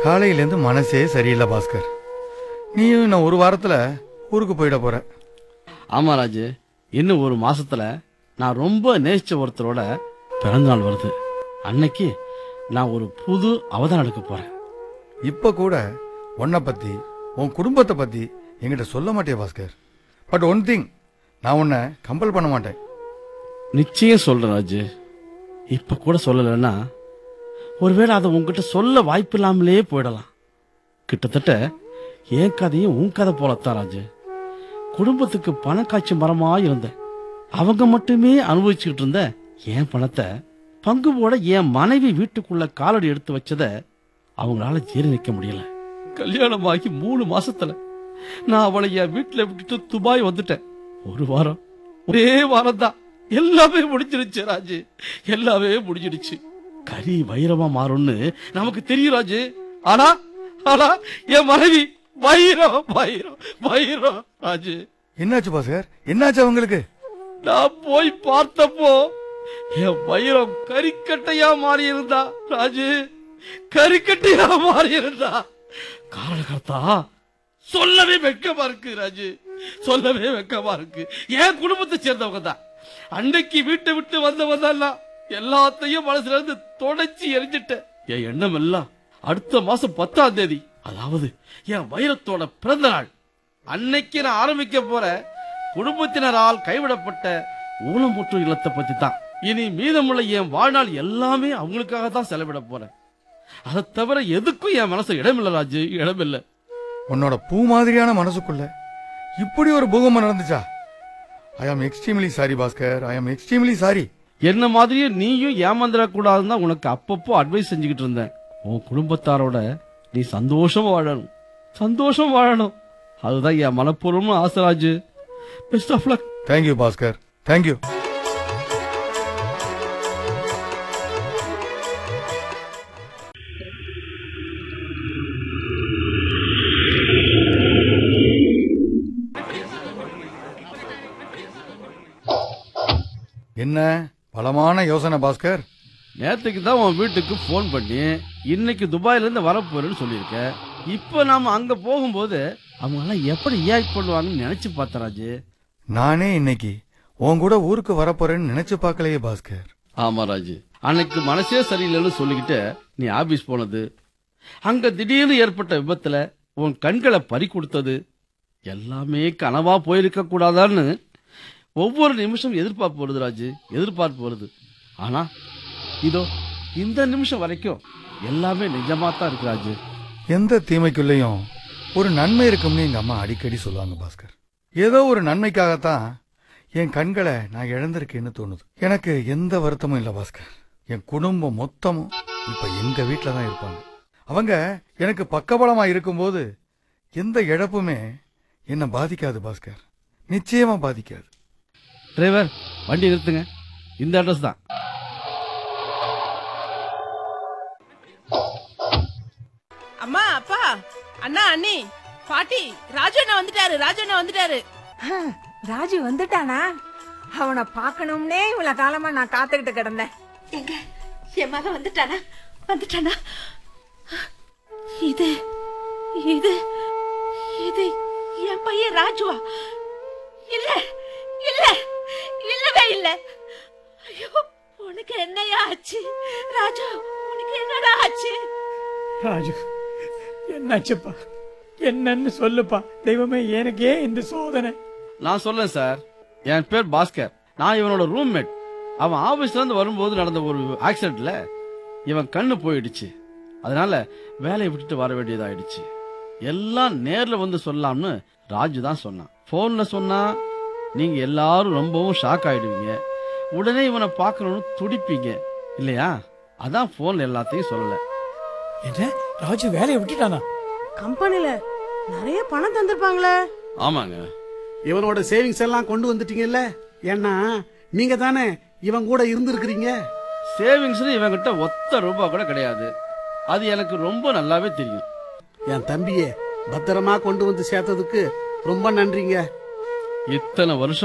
காலையிலேருந்து மனசே சரியில்லை பாஸ்கர் நீயும் இன்னும் ஒரு வாரத்துல ஊருக்கு போயிட போற ஆமா ராஜு இன்னும் ஒரு மாசத்துல நான் ரொம்ப நேசிச்ச ஒருத்தரோட பிறந்தநாள் வருது அன்னைக்கு நான் ஒரு புது அவதாரம் எடுக்க போறேன் இப்ப கூட உன்னை பத்தி உன் குடும்பத்தை பத்தி என்கிட்ட சொல்ல மாட்டே பாஸ்கர் பட் ஒன் திங் நான் உன்னை கம்பல் பண்ண மாட்டேன் நிச்சயம் சொல்றேன் ராஜு இப்ப கூட சொல்லலைன்னா ஒருவேளை அதை உங்ககிட்ட சொல்ல வாய்ப்பு இல்லாமலே போயிடலாம் கிட்டத்தட்ட என் கதையும் உன் கதை போலத்தான் ராஜு குடும்பத்துக்கு பணம் காய்ச்சி மரமா இருந்தேன் அவங்க மட்டுமே அனுபவிச்சுக்கிட்டு இருந்த என் பணத்தை பங்கு போட என் மனைவி வீட்டுக்குள்ள காலடி எடுத்து வச்சத அவங்களால ஜீரணிக்க முடியல கல்யாணமாகி மூணு மாசத்துல நான் அவளை என் வீட்டுல விட்டுட்டு துபாய் வந்துட்டேன் ஒரு வாரம் ஒரே வாரம் தான் எல்லாமே முடிஞ்சிருச்சு ராஜு எல்லாமே முடிஞ்சிடுச்சு கறி வைரமா மாறும்னு நமக்கு தெரியும் ராஜு ஆனா ஆனா என் மனைவி வைரம் வைரம் வைரம் ராஜு என்னாச்சு பாஸ்கர் என்னாச்சு அவங்களுக்கு நான் போய் பார்த்தப்போ என் வைரம் கறிக்கட்டையா மாறி இருந்தா ராஜு கறிக்கட்டையா மாறி இருந்தா காரணகர்த்தா சொல்லவே வெக்கமா இருக்கு ராஜு சொல்லவே வெக்கமா இருக்கு என் குடும்பத்தை சேர்ந்தவங்க தான் அன்னைக்கு வீட்டை விட்டு வந்தவன் தான் எல்லாத்தையும் மனசுல இருந்து தொடச்சி எரிஞ்சிட்டேன் என் எண்ணம் எல்லாம் அடுத்த மாசம் பத்தாம் தேதி அதாவது என் வைரத்தோட பிறந்த நாள் அன்னைக்கு நான் ஆரம்பிக்க போற குடும்பத்தினரால் கைவிடப்பட்ட ஊனமுற்று இல்லத்தை பத்தி தான் இனி மீதமுள்ள என் வாழ்நாள் எல்லாமே அவங்களுக்காக தான் செலவிட போறேன் அதை தவிர எதுக்கும் என் மனசு இடமில்ல ராஜு இடமில்ல உன்னோட பூ மாதிரியான மனசுக்குள்ள இப்படி ஒரு பூகம்பம் நடந்துச்சா ஐ ஆம் எக்ஸ்ட்ரீம்லி சாரி பாஸ்கர் ஐ ஆம் எக்ஸ்ட்ரீம்லி சாரி என்ன மாதிரியே நீயும் ஏமாந்துடக்கூடாதுன்னு தான் உனக்கு அப்பப்போ அட்வைஸ் செஞ்சுக்கிட்டு இருந்தேன் உன் குடும்பத்தாரோட நீ சந்தோஷமா வாழணும் சந்தோஷம் வாழணும் அதுதான் என் மனப்பூர்வமும் ஆசை Raju best of luck thank you Bhaskar thank you என்ன பலமான யோசனை பாஸ்கர் நேத்துக்கு தான் உன் வீட்டுக்கு ஃபோன் பண்ணி இன்னைக்கு துபாயில இருந்து வரப்போறேன்னு சொல்லியிருக்க இப்போ நாம அங்க போகும்போது அவங்க எல்லாம் எப்படி ரியாக்ட் பண்ணுவாங்கன்னு நினைச்சு பார்த்தேன் ராஜு நானே இன்னைக்கு உன் கூட ஊருக்கு வரப்போறேன்னு நினைச்சு பார்க்கலையே பாஸ்கர் ஆமா ராஜு அன்னைக்கு மனசே சரியில்லைன்னு சொல்லிக்கிட்டு நீ ஆபீஸ் போனது அங்க திடீர்னு ஏற்பட்ட விபத்துல உன் கண்களை பறி கொடுத்தது எல்லாமே கனவா போயிருக்க கூடாதான்னு ஒவ்வொரு நிமிஷம் எதிர்பார்ப்பு வருது ராஜு எதிர்பார்ப்பு வருது ஆனா இதோ இந்த நிமிஷம் வரைக்கும் எல்லாமே நிஜமா தான் இருக்கு ராஜு எந்த தீமைக்குள்ளேயும் ஒரு நன்மை இருக்கும்னு எங்க அம்மா அடிக்கடி சொல்லுவாங்க பாஸ்கர் ஏதோ ஒரு நன்மைக்காகத்தான் என் கண்களை நான் இழந்திருக்கேன்னு தோணுது எனக்கு எந்த வருத்தமும் இல்ல பாஸ்கர் என் குடும்பம் மொத்தமும் இப்ப எங்க வீட்டில தான் இருப்பாங்க அவங்க எனக்கு பக்கபலமா இருக்கும்போது எந்த இழப்புமே என்ன பாதிக்காது பாஸ்கர் நிச்சயமா பாதிக்காது டிரைவர் வண்டி நிறுத்துங்க இந்த அட்ரஸ் தான் அம்மா அப்பா அண்ணா அண்ணி பாட்டி ராஜு அண்ணா வந்துட்டாரு ராஜு அண்ணா வந்துட்டாரு ஹம், ராஜு வந்துட்டானா அவனை பார்க்கணும்னே இவ்வளவு காலமா நான் காத்துக்கிட்டு கிடந்தேன் எங்க என் மகன் வந்துட்டானா வந்துட்டானா இது இது இது என் பையன் ராஜுவா இல்ல இல்ல இல்லவே இல்ல ஐயோ உனக்கு என்னையா ஆச்சு ராஜு உனக்கு என்னடா ஆச்சு ராஜு என்னாச்சுப்பா என்னன்னு சொல்லுப்பா தெய்வமே எனக்கு ஏன் இந்த சோதனை நான் சொல்லேன் சார் என் பேர் பாஸ்கர் நான் இவனோட ரூம்மேட் அவன் ஆபீஸ்ல இருந்து வரும்போது நடந்த ஒரு ஆக்சிடென்ட்ல இவன் கண்ணு போயிடுச்சு அதனால வேலையை விட்டுட்டு வர வேண்டியதாயிடுச்சு எல்லாம் நேர்ல வந்து சொல்லலாம்னு ராஜு தான் சொன்னான் போன்ல சொன்னா நீங்க எல்லாரும் ரொம்பவும் ஷாக் ஆயிடுவீங்க உடனே இவனை பார்க்கணும்னு துடிப்பீங்க இல்லையா அதான் போன்ல எல்லாத்தையும் சொல்லல என்ன ராஜு வேலையை விட்டுட்டானா கம்பெனில நிறைய பணம் தந்திருப்பாங்களே ஆமாங்க இவனோட சேவிங்ஸ் எல்லாம் கொண்டு வந்துட்டீங்கல்ல ஏன்னா நீங்க தானே இவன் கூட இருந்திருக்கிறீங்க சேவிங்ஸ்னு இவன்கிட்ட ஒத்த ரூபாய் கூட கிடையாது அது எனக்கு ரொம்ப நல்லாவே தெரியும் என் தம்பியே பத்திரமா கொண்டு வந்து சேர்த்ததுக்கு ரொம்ப நன்றிங்க இத்தனை வருஷம்